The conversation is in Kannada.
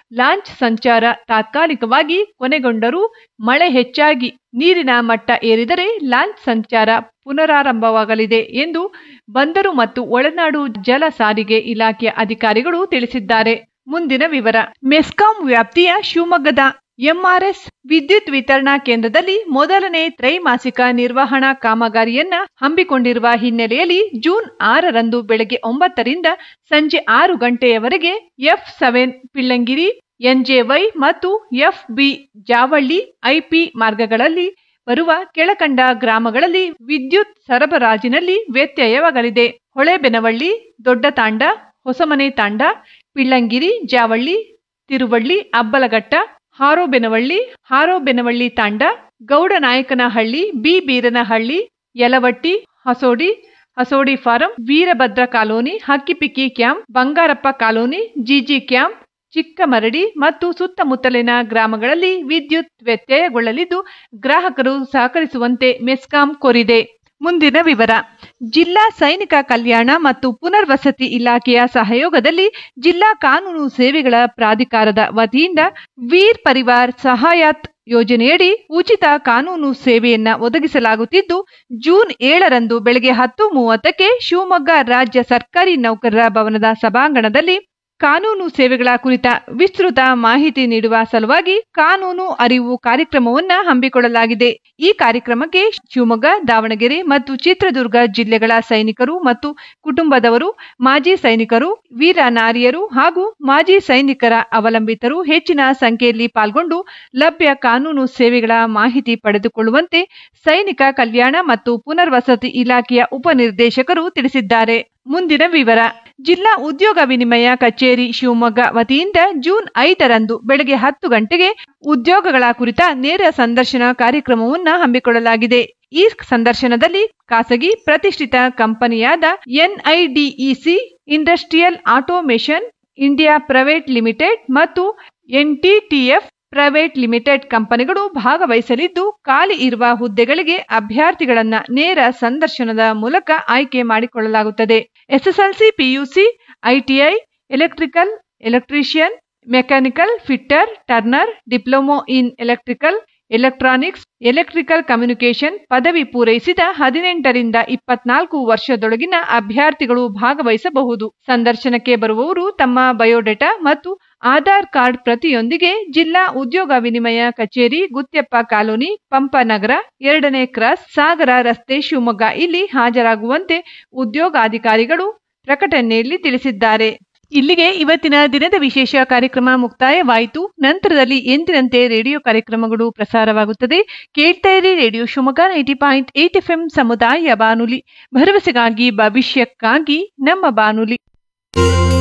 ಲಾಂಚ್ ಸಂಚಾರ ತಾತ್ಕಾಲಿಕವಾಗಿ ಕೊನೆಗೊಂಡರೂ ಮಳೆ ಹೆಚ್ಚಾಗಿ ನೀರಿನ ಮಟ್ಟ ಏರಿದರೆ ಲಾಂಚ್ ಸಂಚಾರ ಪುನರಾರಂಭವಾಗಲಿದೆ ಎಂದು ಬಂದರು ಮತ್ತು ಒಳನಾಡು ಜಲ ಸಾರಿಗೆ ಇಲಾಖೆಯ ಅಧಿಕಾರಿಗಳು ತಿಳಿಸಿದ್ದಾರೆ ಮುಂದಿನ ವಿವರ ಮೆಸ್ಕಾಂ ವ್ಯಾಪ್ತಿಯ ಶಿವಮೊಗ್ಗದ ಎಂಆರ್ಎಸ್ ವಿದ್ಯುತ್ ವಿತರಣಾ ಕೇಂದ್ರದಲ್ಲಿ ಮೊದಲನೇ ತ್ರೈಮಾಸಿಕ ನಿರ್ವಹಣಾ ಕಾಮಗಾರಿಯನ್ನ ಹಮ್ಮಿಕೊಂಡಿರುವ ಹಿನ್ನೆಲೆಯಲ್ಲಿ ಜೂನ್ ಆರರಂದು ಬೆಳಗ್ಗೆ ಒಂಬತ್ತರಿಂದ ಸಂಜೆ ಆರು ಗಂಟೆಯವರೆಗೆ ಎಫ್ ಸೆವೆನ್ ಪಿಳ್ಳಂಗಿರಿ ಎನ್ಜೆವೈ ಮತ್ತು ಎಫ್ ಬಿ ಜಾವಳ್ಳಿ ಐಪಿ ಮಾರ್ಗಗಳಲ್ಲಿ ಬರುವ ಕೆಳಕಂಡ ಗ್ರಾಮಗಳಲ್ಲಿ ವಿದ್ಯುತ್ ಸರಬರಾಜಿನಲ್ಲಿ ವ್ಯತ್ಯಯವಾಗಲಿದೆ Holebenavalli Dodda Thanda Hosamane Thanda Pillangiri Javalli Tiruvalli Abbalaghatta Harobenavalli Harobenavalli Thanda Gowdanayakanahalli B Beeranahalli Yalavatti Hasodi Hasodi farm Veerabhadra colony Hakkipikki camp Bangarappa colony GG camp Chikkamaradi ಮತ್ತು ಸುತ್ತಮುತ್ತಲಿನ ಗ್ರಾಮಗಳಲ್ಲಿ ವಿದ್ಯುತ್ ವ್ಯತ್ಯಯಗೊಳ್ಳಲಿದ್ದು ಗ್ರಾಹಕರು ಸಹಕರಿಸುವಂತೆ ಮೆಸ್ಕಾಂ ಕೋರಿದೆ ಮುಂದಿನ ವಿವರ ಜಿಲ್ಲಾ ಸೈನಿಕ ಕಲ್ಯಾಣ ಮತ್ತು ಪುನರ್ವಸತಿ ಇಲಾಖೆಯ ಸಹಯೋಗದಲ್ಲಿ ಜಿಲ್ಲಾ ಕಾನೂನು ಸೇವೆಗಳ ಪ್ರಾಧಿಕಾರದ ವತಿಯಿಂದ ವೀರ್ ಪರಿವಾರ್ ಸಹಾಯತ್ ಯೋಜನೆಯಡಿ ಉಚಿತ ಕಾನೂನು ಸೇವೆಯನ್ನ ಒದಗಿಸಲಾಗುತ್ತಿದ್ದು ಜೂನ್ ಏಳರಂದು ಬೆಳಗ್ಗೆ ಹತ್ತು ಮೂವತ್ತಕ್ಕೆ ಶಿವಮೊಗ್ಗ ರಾಜ್ಯ ಸರ್ಕಾರಿ ನೌಕರರ ಭವನದ ಸಭಾಂಗಣದಲ್ಲಿ ಕಾನೂನು ಸೇವೆಗಳ ಕುರಿತ ವಿಸ್ತೃತ ಮಾಹಿತಿ ನೀಡುವ ಸಲುವಾಗಿ ಕಾನೂನು ಅರಿವು ಕಾರ್ಯಕ್ರಮವನ್ನ ಹಮ್ಮಿಕೊಳ್ಳಲಾಗಿದೆ ಈ ಕಾರ್ಯಕ್ರಮಕ್ಕೆ ಶಿವಮೊಗ್ಗ ದಾವಣಗೆರೆ ಮತ್ತು ಚಿತ್ರದುರ್ಗ ಜಿಲ್ಲೆಗಳ ಸೈನಿಕರು ಮತ್ತು ಕುಟುಂಬದವರು ಮಾಜಿ ಸೈನಿಕರು ವೀರ ನಾರಿಯರು ಹಾಗೂ ಮಾಜಿ ಸೈನಿಕರ ಅವಲಂಬಿತರು ಹೆಚ್ಚಿನ ಸಂಖ್ಯೆಯಲ್ಲಿ ಪಾಲ್ಗೊಂಡು ಲಭ್ಯ ಕಾನೂನು ಸೇವೆಗಳ ಮಾಹಿತಿ ಪಡೆದುಕೊಳ್ಳುವಂತೆ ಸೈನಿಕ ಕಲ್ಯಾಣ ಮತ್ತು ಪುನರ್ವಸತಿ ಇಲಾಖೆಯ ಉಪನಿರ್ದೇಶಕರು ತಿಳಿಸಿದ್ದಾರೆ ಮುಂದಿನ ವಿವರ ಜಿಲ್ಲಾ ಉದ್ಯೋಗ ವಿನಿಮಯ ಕಚೇರಿ ಶಿವಮೊಗ್ಗ ವತಿಯಿಂದ ಜೂನ್ ಐದರಂದು ಬೆಳಗ್ಗೆ ಹತ್ತು ಗಂಟೆಗೆ ಉದ್ಯೋಗಗಳ ಕುರಿತ ನೇರ ಸಂದರ್ಶನ ಕಾರ್ಯಕ್ರಮವನ್ನು ಹಮ್ಮಿಕೊಳ್ಳಲಾಗಿದೆ ಈ ಸಂದರ್ಶನದಲ್ಲಿ ಖಾಸಗಿ ಪ್ರತಿಷ್ಠಿತ ಕಂಪನಿಯಾದ NIDEC industrial automation India private limited ಮತ್ತು ಎನ್ಟಿಟಿಎಫ್ ಪ್ರೈವೇಟ್ ಲಿಮಿಟೆಡ್ ಕಂಪನಿಗಳು ಭಾಗವಹಿಸಲಿದ್ದು ಖಾಲಿ ಇರುವ ಹುದ್ದೆಗಳಿಗೆ ಅಭ್ಯರ್ಥಿಗಳನ್ನ ನೇರ ಸಂದರ್ಶನದ ಮೂಲಕ ಆಯ್ಕೆ ಮಾಡಿಕೊಳ್ಳಲಾಗುತ್ತದೆ SSLC PUC ITI electrical electrician mechanical fitter turner diploma in electrical electronics electrical communication ಪದವಿ ಪೂರೈಸಿದ ಹದಿನೆಂಟರಿಂದ ಇಪ್ಪತ್ನಾಲ್ಕು ವರ್ಷದೊಳಗಿನ ಅಭ್ಯರ್ಥಿಗಳು ಭಾಗವಹಿಸಬಹುದು ಸಂದರ್ಶನಕ್ಕೆ ಬರುವವರು ತಮ್ಮ ಬಯೋಡೇಟಾ ಮತ್ತು ಆಧಾರ್ ಕಾರ್ಡ್ ಪ್ರತಿಯೊಂದಿಗೆ ಜಿಲ್ಲಾ ಉದ್ಯೋಗ ವಿನಿಮಯ ಕಚೇರಿ ಗುತ್ಯಪ್ಪ ಕಾಲೋನಿ ಪಂಪನಗರ ಎರಡನೇ ಕ್ರಾಸ್ ಸಾಗರ ರಸ್ತೆ ಶಿವಮೊಗ್ಗ ಇಲ್ಲಿ ಹಾಜರಾಗುವಂತೆ ಉದ್ಯೋಗಾಧಿಕಾರಿಗಳು ಪ್ರಕಟಣೆಯಲ್ಲಿ ತಿಳಿಸಿದ್ದಾರೆ ಇಲ್ಲಿಗೆ ಇವತ್ತಿನ ದಿನದ ವಿಶೇಷ ಕಾರ್ಯಕ್ರಮ ಮುಕ್ತಾಯವಾಯಿತು ನಂತರದಲ್ಲಿ ಎಂದಿನಂತೆ ರೇಡಿಯೋ ಕಾರ್ಯಕ್ರಮಗಳು ಪ್ರಸಾರವಾಗುತ್ತದೆ ಕೇಳ್ತಾ ಇರಿ radio Shivamogga ninety point eight F ಸಮುದಾಯ ಬಾನುಲಿ ಭರವಸೆಗಾಗಿ ಭವಿಷ್ಯಕ್ಕಾಗಿ ನಮ್ಮ ಬಾನುಲಿ